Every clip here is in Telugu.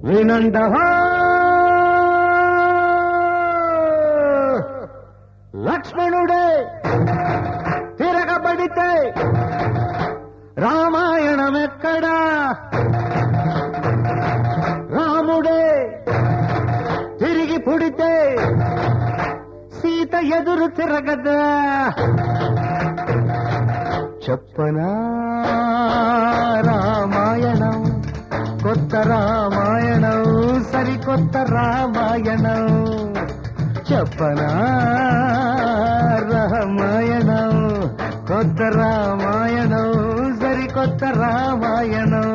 వినండహా లక్ష్మణుడే తిరగబడితే రామాయణమెక్కడా రాముడే తిరిగి పుడితే సీత ఎదురు తిరగదా చెప్పనా రామాయణం కొత్త రామాయణం సరికొత్త రామాయణం చెప్పనా రామాయణం కొత్త రామాయణం సరికొత్త రామాయణం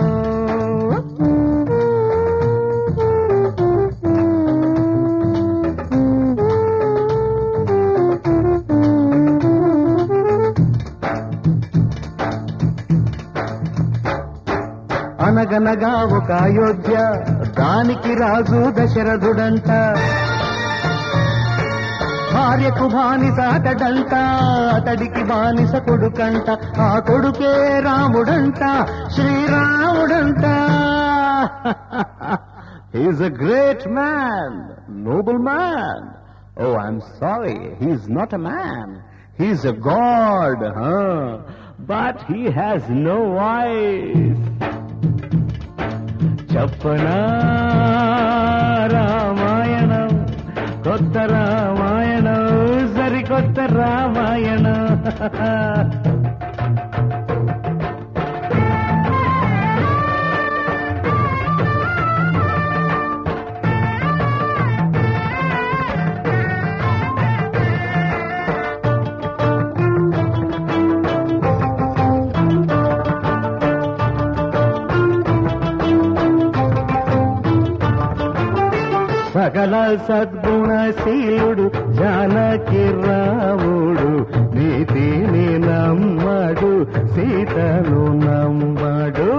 అనగనగా ఒక అయోధ్య దానికి రాజు దశరథుడంట భార్యకు బానిస అతడంట అతడికి బానిస కొడుకంట ఆ కొడుకే రాముడంట శ్రీరాముడంట he's a great man noble man oh I'm sorry he's not a man he's a god but he has no voice చెప్పనా రామాయణం కొత్త రామాయణం సరికొత్త రామాయణం సకల సద్గుణశీలుడు జానకి రాముడు నీతిని నమ్మడు సీతను నమ్మడు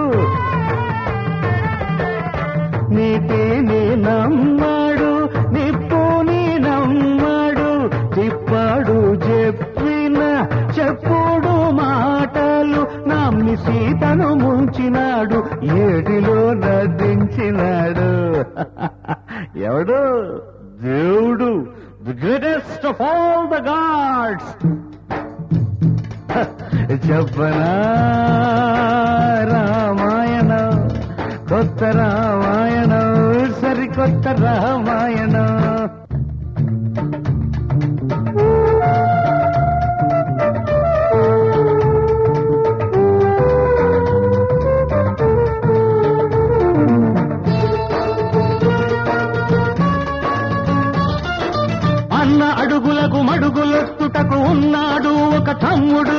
నీతిని నమ్మడు నిప్పుని నమ్మడు తిప్పడు చెప్పిన చెప్పుడు మాటలు నమ్మి సీతను ముంచినాడు ఏడిలో నదించినాడు ఎవడు దేవుడు the greatest of all the gods చెప్పనా రామాయణం కొత్త రామాయణం సరికొత్త రామాయణం అన్న అడుగులకు మడుగులొత్తుటకు ఉన్నాడు ఒక తమ్ముడు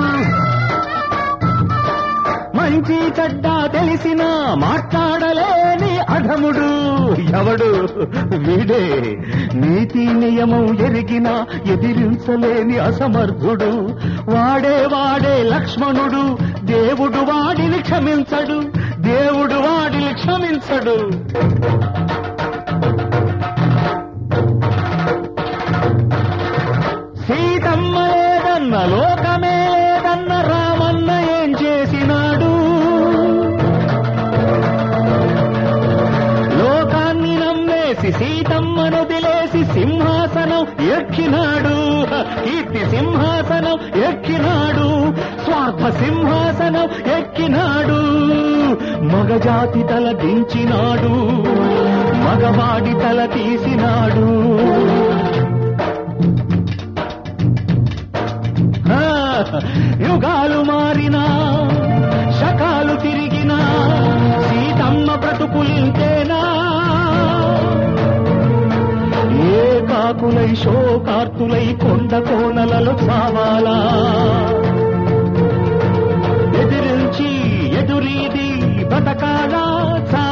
మంచి చెడ్డ తెలిసిన మాట్లాడలేని అధముడు ఎవడు వీడే నీతి నియమం ఎరిగిన ఎదిరించలేని అసమర్థుడు వాడే వాడే లక్ష్మణుడు దేవుడు వాడిని క్షమించడు దేవుడు వాడిని క్షమించడు సీతమ్మ లేదన్న లోకమే లేదన్న రామన్న ఏం చేసినాడు లోకాన్ని నమ్మేసి సీతమ్మను వదిలేసి సింహాసనం ఎక్కినాడు కీర్తి సింహాసనం ఎక్కినాడు స్వార్థ సింహాసనం ఎక్కినాడు మగజాతి తల దించినాడు మగవాడి తల తీసినాడు ఆ, యుగాలు మారినా శకాలు తిరిగినా సీతమ్మ బ్రతుకులింతేనా ఏ కాకులై శోకార్తులై కొండ కోనలలో చావాలా ఎదిరించి ఎదురీది బతకాలా చా